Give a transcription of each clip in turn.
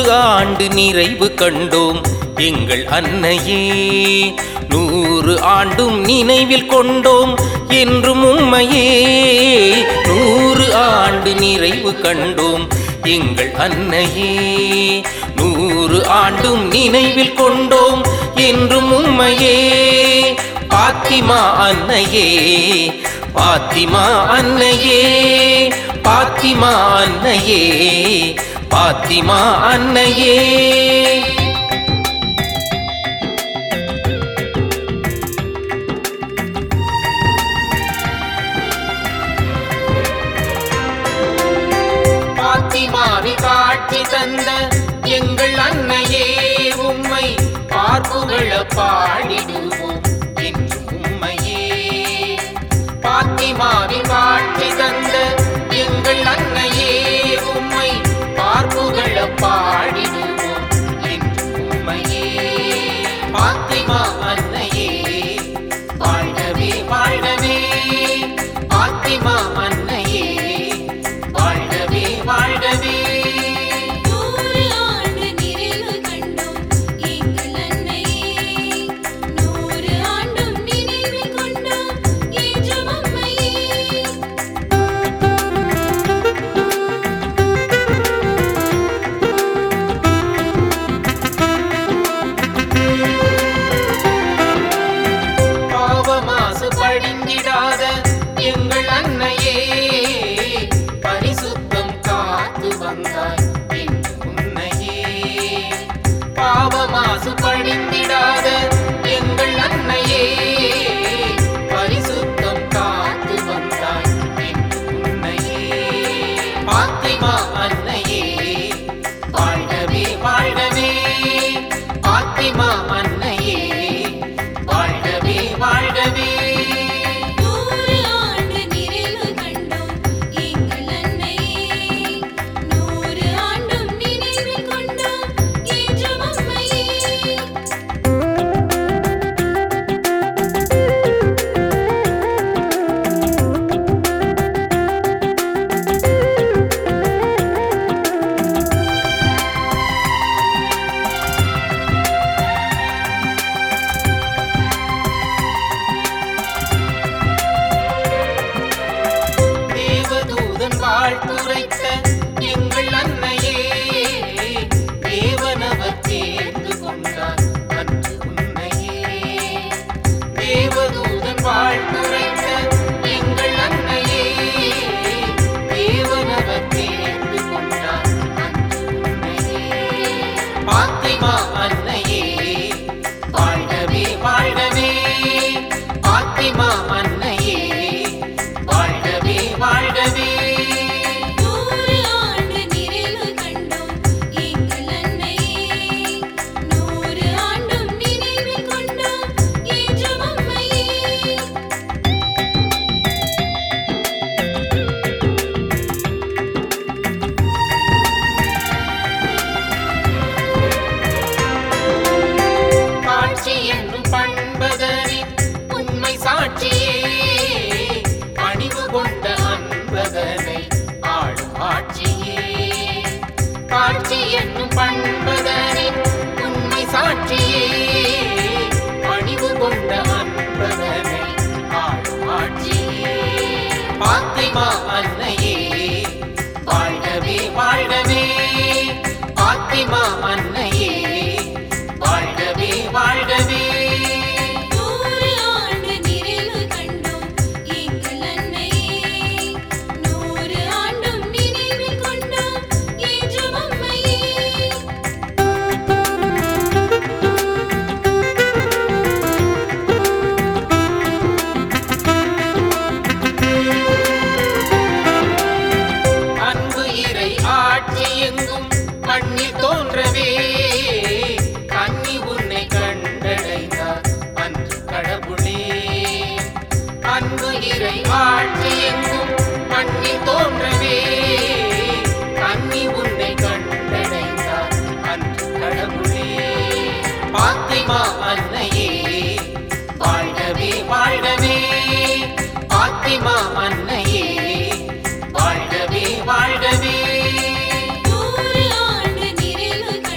ஆண்டு நிறைவு கண்டோம் எங்கள் அன்னையே நூறு ஆண்டும் நினைவில் கொண்டோம் என்றும் உம்மையே நூறு ஆண்டு நிறைவு கண்டோம் எங்கள் அன்னையே நூறு ஆண்டும் நினைவில் கொண்டோம் என்றும் உம்மையே பாத்திமா அன்னையே பாத்திமா அன்னையே பாத்திமா அன்னையே பாத்திமா அன்னையே பாத்திமாவில் காட்சி தந்த எங்கள் அன்னையே உம்மை பார்ப்புகள பாடிடுவோம் என்று உம்மையே பாத்திமாவில் காட்சி தந்த எங்கள் அன்னையே உம்மை பார்ப்புகள பாடிடுவோம் என்று உம்மையே பாத்திமா அன்னையே வாழ்கவே வாழ்கவே பாத்திமா அன்னையே வாழ்கவே வாழ்கவே நூறு ஆண்டு நிறைவு கண்டோம் எங்கள் அன்னையே நூறு ஆண்டும் நினைவில் கொண்டோம் என்றும் அம்மையே பாவமாசு படிந்திடாத எங்கள் அன்னையே பரிசுத்தம் காத்து வந்தாய் என்று உன்னையே பாவமாசு படிந்திடாத எங்கள் அன்னையே பரிசுத்தம் காத்து வந்தாய் என்று உன்னையே பாத்திமா அன்னையே வாழ்கவே வாழ்கவே பாத்திமா அன்னையே வாழ்கவே வாழ்கவே நூறு ஆண்டு நிறைவு கண்டோம் எங்கள் அன்னையே நூறு ஆண்டும் நினைவில் கொண்டோம் என்றும் அம்மையே தேவதூதன் வாழ்த்துரைத்த எங்கள் அன்னையே தேவனவர் தேர்ந்து கொண்டார் அன்று உன்னையே தேவதூதன் வாழ்த்துரைத்த எங்கள் அன்னையே தேவனவர் தேர்ந்து கொண்டார் அன்று உன்னையே பாத்திமா அன்னையே வாழ்கவே வாழ்கவே பாத்திமா அன்னையே வாழ்கவே வாழ்கவே நூறு ஆண்டு நிறைவு கண்டோம் எங்கள் அன்னையே நூறு ஆண்டும் நினைவில் கொண்டோம் என்றும் அம்மையே காட்சி என்னும் பண்பதனின் உண்மை சாட்சியே பணிவு கொண்ட அன்பதனை ஆளும் ஆட்சியே காட்சி என்னும் பண்பதனின் உண்மை சாட்சியே பணிவு கொண்ட அன்பதனை ஆளும் ஆட்சியே பாத்திமா அன்னையே வாழ்கவே வாழ்கவே பாத்திமா அன்னையே வாழ்கவே வாழ்கவே நூறு ஆண்டு நிறைவு கண்டோம் எங்கள் அன்னையே நூறு ஆண்டும் நினைவில் கொண்டோம் என்றும் அம்மையே அன்பு இறை ஆட்சி எங்கும் மண்ணில் தோன்றவே கன்னி உன்னை கண்டடைந்தார் அன்று கடவுளே அன்பு இறை ஆட்சி எங்கும் மண்ணில் தோன்றவே கன்னி உன்னை கண்டடைந்தார் அன்று கடவுளே பாத்திமா அன்னையே வாழ்கவே வாழ்கவே பாத்திமா அன்னையே வாழ்கவே வாழ்கவே நூறு ஆண்டு நிறைவு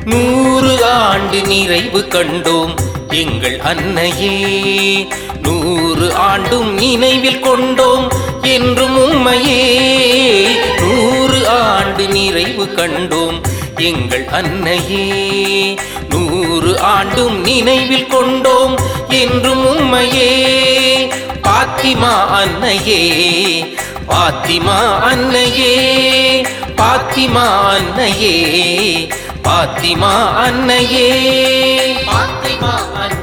நூறு ஆண்டு நிறைவு கண்டோம் எங்கள் அன்னையே நூறு ஆண்டும் நினைவில் கொண்டோம் என்றும் உம்மையே நூறு ஆண்டு நிறைவு கண்டோம் எங்கள் அன்னையே நூறு ஆண்டும் நினைவில் கொண்டோம் என்றும் உம்மையே பாத்திமா அன்னையே பாத்திமா அன்னையே பாத்திமா அன்னையே பாத்திமா அன்னையே பாத்திமா அன்னையே